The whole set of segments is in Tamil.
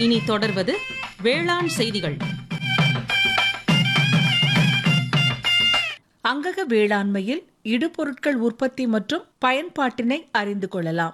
இனி தொடர்வது வேளாண் செய்திகள் அங்கக வேளாண்மையில் இடுபொருட்கள் உற்பத்தி மற்றும் பயன்பாட்டினை அறிந்து கொள்ளலாம்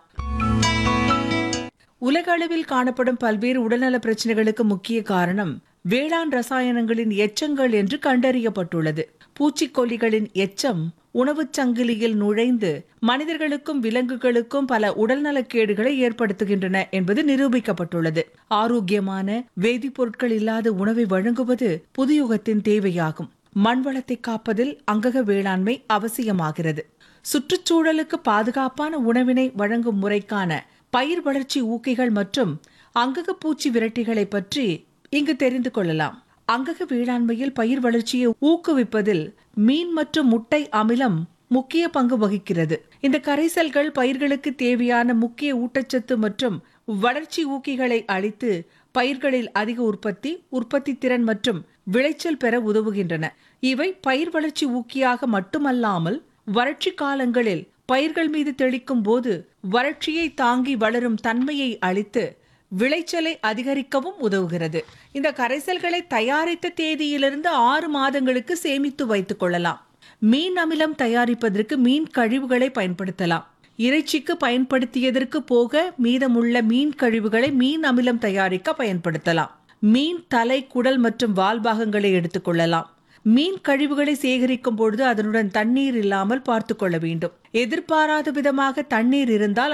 உலக அளவில் காணப்படும் பல்வேறு உடல்நல பிரச்சனைகளுக்கு முக்கிய காரணம் வேளாண் ரசாயனங்களின் எச்சங்கள் என்று கண்டறியப்பட்டுள்ளது பூச்சிக்கொல்லிகளின் எச்சம் உணவுச் சங்கிலியில் நுழைந்து மனிதர்களுக்கும் விலங்குகளுக்கும் பல உடல்நலக்கேடுகளை ஏற்படுத்துகின்றன என்பது நிரூபிக்கப்பட்டுள்ளது ஆரோக்கியமான வேதிப்பொருட்கள் இல்லாத உணவை வழங்குவது புதுயுகத்தின் தேவையாகும் மண்வளத்தை காப்பதில் அங்கக வேளாண்மை அவசியமாகிறது சுற்றுச்சூழலுக்கு பாதுகாப்பான உணவினை வழங்கும் முறைக்கான பயிர் வளர்ச்சி ஊக்கிகள் மற்றும் அங்கக பூச்சி விரட்டிகளை பற்றி இங்கு தெரிந்து கொள்ளலாம் அங்கக வேளாண்மையில் பயிர் வளர்ச்சியை ஊக்குவிப்பதில் மீன் மற்றும் முட்டை அமிலம் முக்கிய பங்கு வகிக்கிறது இந்த கரைசல்கள் பயிர்களுக்கு தேவையான முக்கிய ஊட்டச்சத்து மற்றும் வளர்ச்சி ஊக்கிகளை அளித்து பயிர்களில் அதிக உற்பத்தி உற்பத்தி திறன் மற்றும் விளைச்சல் பெற உதவுகின்றன இவை பயிர் வளர்ச்சி ஊக்கியாக மட்டுமல்லாமல் வறட்சி காலங்களில் பயிர்கள் மீது தெளிக்கும் போது வறட்சியை தாங்கி வளரும் தன்மையை அளித்து விளைச்சலை அதிகரிக்கவும் உதவுகிறது இந்த கரைசல்களை தயாரித்த தேதியிலிருந்து ஆறு மாதங்களுக்கு சேமித்து வைத்துக் கொள்ளலாம் மீன் அமிலம் தயாரிப்பதற்கு மீன் கழிவுகளை பயன்படுத்தலாம் இறைச்சிக்கு பயன்படுத்தியதற்கு போக மீதமுள்ள மீன் கழிவுகளை மீன் அமிலம் தயாரிக்க பயன்படுத்தலாம் மீன் தலை குடல் மற்றும் வால் பாகங்களை எடுத்துக்கொள்ளலாம் மீன் கழிவுகளை சேகரிக்கும் பொழுது அதனுடன் தண்ணீர் இல்லாமல் பார்த்து கொள்ள வேண்டும் எதிர்பாராத விதமாக தண்ணீர் இருந்தால்